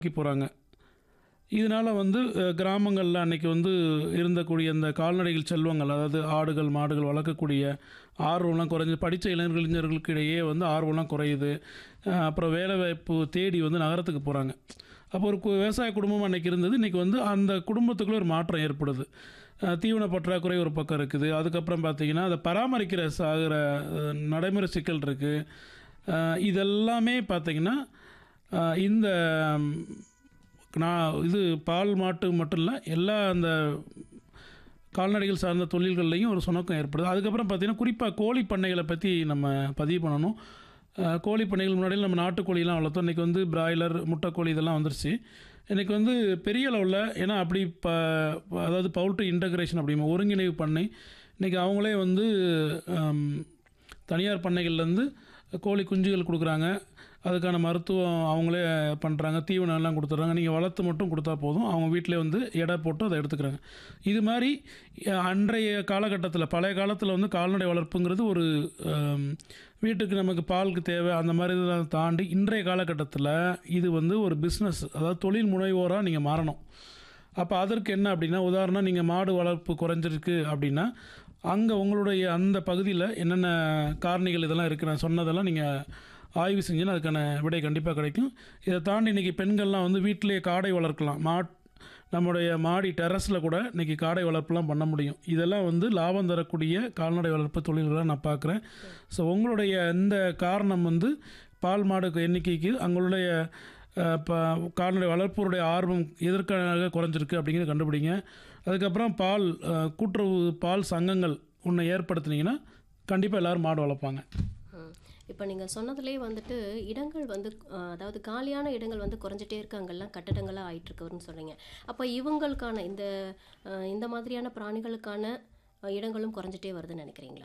போகிறாங்க இதனால் வந்து கிராமங்களில் அன்னைக்கு வந்து இருந்தக்கூடிய அந்த கால்நடைகள் செல்வங்கள் அதாவது ஆடுகள் மாடுகள் வளர்க்கக்கூடிய ஆர்வம்லாம் குறைஞ்சு படித்த இளைஞர்கள் இளைஞர்களுக்கு இடையே வந்து ஆர்வம்லாம் குறையுது அஹ் அப்புறம் வேலைவாய்ப்பு தேடி வந்து நகரத்துக்கு போகிறாங்க அப்போ ஒரு கு- விவசாய குடும்பம் அன்னைக்கு இருந்தது இன்றைக்கி வந்து அந்த குடும்பத்துக்குள்ளே ஒரு மாற்றம் ஏற்படுது அஹ் தீவன பற்றாக்குறை ஒரு பக்கம் இருக்குது அதுக்கப்புறம் பார்த்திங்கன்னா அதை பராமரிக்கிற சாகிற அஹ், நடைமுறை சிக்கல் இருக்குது இதெல்லாமே பார்த்திங்கன்னா அஹ், இந்த ம், நான் இது பால் மாட்டு மட்டும் இல்லை எல்லா அந்த கால்நடைகள் சார்ந்த தொழில்கள்லையும் ஒரு சுணக்கம் ஏற்படுது அதுக்கப்புறம் பார்த்திங்கன்னா குறிப்பாக கோழி பண்ணைகளை பற்றி நம்ம பதிவு பண்ணணும் அஹ், கோழி பண்ணைகள் முன்னாடியில் நம்ம நாட்டுக்கோழிலாம் வளர்த்தோம் இன்றைக்கி வந்து பிராய்லர் முட்டைக்கோழி இதெல்லாம் வந்துருச்சு இன்றைக்கி வந்து பெரிய அளவில் ஏன்னா அப்படி ப அதாவது பவுல்ட்ரி இன்டகிரேஷன் அப்படி ஒருங்கிணைவு பண்ணி இன்றைக்கி அவங்களே வந்து ஹம், தனியார் பண்ணைகள்லேருந்து கோழி குஞ்சுகள் கொடுக்குறாங்க அதுக்கான மருத்துவம் அவங்களே பண்ணுறாங்க தீவனம் எல்லாம் கொடுத்துட்றாங்க நீங்கள் வளர்த்து மட்டும் கொடுத்தா போதும் அவங்க வீட்டிலே வந்து எடை போட்டு அதை எடுத்துக்கிறாங்க இது மாதிரி அஹ், அன்றைய காலகட்டத்தில் பழைய காலத்தில் வந்து கால்நடை வளர்ப்புங்கிறது ஒரு ஹம், வீட்டுக்கு நமக்கு பாலுக்கு தேவை அந்த மாதிரி இதெல்லாம் தாண்டி இன்றைய காலகட்டத்தில் இது வந்து ஒரு பிஸ்னஸ் அதாவது தொழில் முனைவோராக நீங்கள் மாறணும் அப்போ அதற்கு என்ன அப்படின்னா உதாரணம் நீங்கள் மாடு வளர்ப்பு குறைஞ்சிருக்கு அப்படின்னா அங்கே உங்களுடைய அந்த பகுதியில் என்னென்ன காரணிகள் இதெல்லாம் இருக்குது நான் சொன்னதெல்லாம் நீங்கள் ஆய்வு செஞ்சீங்கன்னா அதுக்கான விடை கண்டிப்பாக கிடைக்கும் இதை தாண்டி இன்றைக்கி பெண்கள்லாம் வந்து வீட்டிலேயே காடை வளர்க்கலாம் மாட் நம்முடைய மாடி டெரஸில் கூட இன்றைக்கி காடை வளர்ப்புலாம் பண்ண முடியும் இதெல்லாம் வந்து லாபம் தரக்கூடிய கால்நடை வளர்ப்பு தொழில்களாக நான் பார்க்குறேன் ஸோ உங்களுடைய இந்த காரணம் வந்து பால் மாடு எண்ணிக்கைக்கு அவங்களுடைய அஹ், ப கால்நடை வளர்ப்போருடைய ஆர்வம் எதற்காக குறைஞ்சிருக்கு அப்படிங்கிறத கண்டுபிடிங்க அதுக்கப்புறம் பால் அஹ், கூட்டுறவு பால் சங்கங்கள் ஒன்று ஏற்படுத்துனீங்கன்னா கண்டிப்பாக எல்லோரும் மாடு வளர்ப்பாங்க இப்போ நீங்கள் சொன்னதுலேயே வந்துட்டு இடங்கள் வந்து அஹ், அதாவது காலியான இடங்கள் வந்து குறைஞ்சிட்டே இருக்கு அங்கெல்லாம் கட்டடங்களாக ஆயிட்டு இருக்குன்னு சொன்னீங்க அப்போ இவங்களுக்கான இந்த அஹ், இந்த மாதிரியான பிராணிகளுக்கான அஹ், இடங்களும் குறைஞ்சிட்டே வருதுன்னு நினைக்கிறீங்களா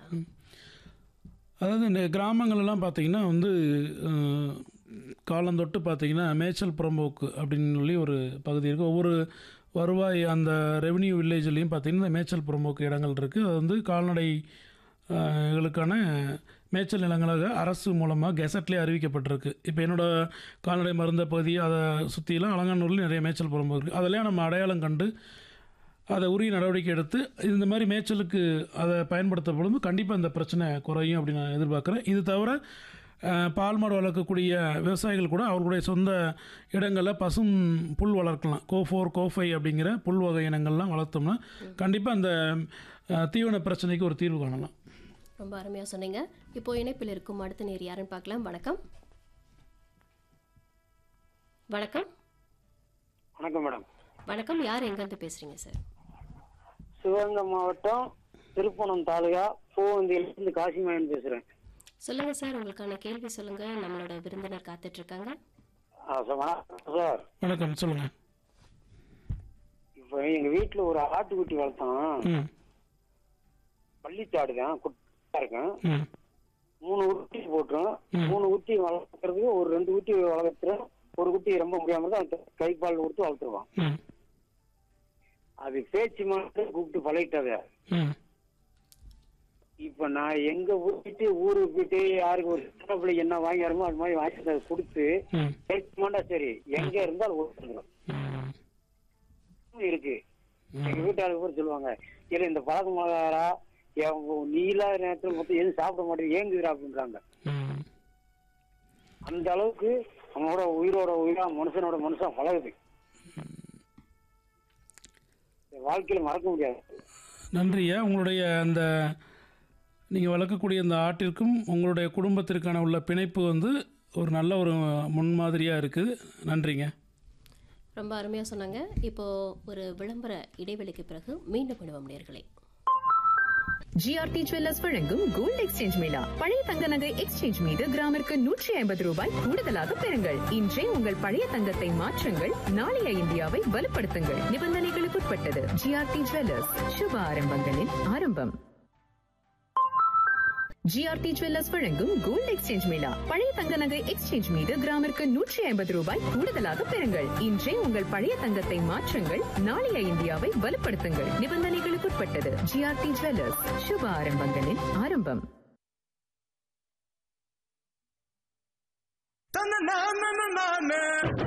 அதாவது இந்த கிராமங்கள்லாம் பார்த்தீங்கன்னா வந்து அஹ், காலந்தொட்டு பார்த்தீங்கன்னா மேய்ச்சல் புறம்போக்கு அப்படின்னு சொல்லி ஒரு பகுதி இருக்குது ஒவ்வொரு வருவாய் அந்த ரெவென்யூ வில்லேஜ்லேயும் பார்த்தீங்கன்னா மேய்ச்சல் புறம்போக்கு இடங்கள் இருக்குது அது வந்து கால்நடை அஹ், களுக்கான மேய்ச்சல் நிலங்களாக அரசு மூலமாக கெசட்லேயே அறிவிக்கப்பட்டிருக்கு இப்போ என்னோடய கால்நடை மருந்த பகுதி அதை சுற்றிலாம் அலங்காநூரில் நிறைய மேய்ச்சல் புறம்போக்கு இருக்குது அதெல்லாம் நம்ம அடையாளம் கண்டு அதை உரிய நடவடிக்கை எடுத்து இந்த மாதிரி மேய்ச்சலுக்கு அதை பயன்படுத்தப்படும் கண்டிப்பாக இந்த பிரச்சனை குறையும் அப்படின்னு நான் எதிர்பார்க்குறேன் இது தவிர அஹ், பால் மாடு வளர்க்கக்கூடிய விவசாயிகள் கூட அவர்களுடைய சொந்த இடங்களில் பசும் புல் வளர்க்கலாம் கோ ஃபோர் கோ ஃபைவ் அப்படிங்கிற புல் வகை இனங்கள்லாம் வளர்த்தோம்னா கண்டிப்பாக அந்த அஹ், தீவன பிரச்சனைக்கு ஒரு தீர்வு காணலாம் ரொம்ப அருமையாக சொன்னீங்க இப்போ இணைப்பில் இருக்கும் அடுத்த நேர் யாருன்னு பார்க்கலாம் வணக்கம் வணக்கம் வணக்கம் மேடம் வணக்கம் யார் எங்கேருந்து பேசுகிறீங்க சார் சிவகங்கை மாவட்டம் திருப்பணம் தாலுகா பூவந்தியிலிருந்து காசிமாயன் பேசுறேன் சொல்லுங்க சார் உங்களுக்கான கேள்வி சொல்லுங்க நம்மளோட விருந்தினர் காத்துட்டு இருக்காங்க ஆ, சார் வணக்கம் சார் வணக்கம் சொல்லுங்கள் இப்போ எங்க வீட்டுல ஒரு ஆட்டுக்குட்டி வளர்த்தோம் ம் பள்ளித்தாடு தான் குட்டா இருக்கேன் ம் மூணு குட்டி போட்டோம் ம். மூணு குட்டி வளர்க்கறதுக்கு ஒரு ரெண்டு குட்டி வளர்த்துறோம் ஒரு குட்டி ரொம்ப முடியாம தான் அது கைப்பால் கொடுத்து வளர்த்துருவோம் ம் அது பேச்சு மட்டும் கூப்பிட்டு பழகிட்டாத ம் இப்ப நான் எங்க போயிட்டு ஊருக்கு போயிட்டு யாருக்கு ஒரு சின்ன பிள்ளைக்கு என்ன வாங்கி வரமோ அது மாதிரி வாங்கி அதை கொடுத்து ம் பேச்சு மாட்டா சரி எங்க இருந்தாலும் ஓட்டுறோம் ம் இருக்கு எங்க வீட்டாளுக்கு கூட சொல்லுவாங்க இல்ல இந்த பழக்கம் மகாரா நீ இல்லாத நேரத்துல மொத்தம் எதுவும் சாப்பிட மாட்டேங்குது ஏங்குதுடா அப்படின்றாங்க ம் அந்த அளவுக்கு நம்மளோட உயிரோட உயிரா மனுஷனோட மனுஷன் பழகுது இந்த வாழ்க்கையில மறக்க முடியாது நன்றியா உங்களுடைய அந்த நீங்கள் வளர்க்கக்கூடிய அந்த ஆட்டிற்கும் உங்களுடைய குடும்பத்திற்கான உள்ள பிணைப்பு வந்து ஒரு நல்ல ஒரு முன்மாதிரியாக இருக்குது நன்றிங்க ரொம்ப அருமையாக சொன்னாங்க இப்போ ஒரு விளம்பர இடைவெளிக்கு பிறகு மீண்டும் விடுவோம் நேர்களே ஜிஆர்டி ஜுவல்லர்ஸ் வழங்கும் கோல்ட் எக்ஸ்சேஞ்ச் மேளா பழைய தங்க நகை எக்ஸ்சேஞ்ச் மீது கிராமிற்கு நூற்றி ஐம்பது ரூபாய் கூடுதலாக பெறுங்கள் இன்றே உங்கள் பழைய தங்கத்தை மாற்றுங்கள் நாளைய இந்தியாவை வலுப்படுத்துங்கள் நிபந்தனைகளுக்குட்பட்டது ஜிஆர்டி ஜுவல்லர்ஸ் சுப ஆரம்பங்களின் ஆரம்பம் ஜிஆர்டி ஜுவல்லர்ஸ் வழங்கும் கோல்ட் எக்ஸ்சேஞ்ச் மேளா பழைய தங்க நகை எக்ஸ்சேஞ்ச் மீது கிராமிற்கு நூற்றி ஐம்பது ரூபாய் கூடுதலாக பெறுங்கள் இன்றே உங்கள் பழைய தங்கத்தை மாற்றுங்கள் நாளைய இந்தியாவை வலுப்படுத்துங்கள் நிபந்தனைகளுக்குட்பட்டது ஜிஆர்டி ஜுவல்லர்ஸ் சுப ஆரம்பங்களின் ஆரம்பம் தன்ன நான நானே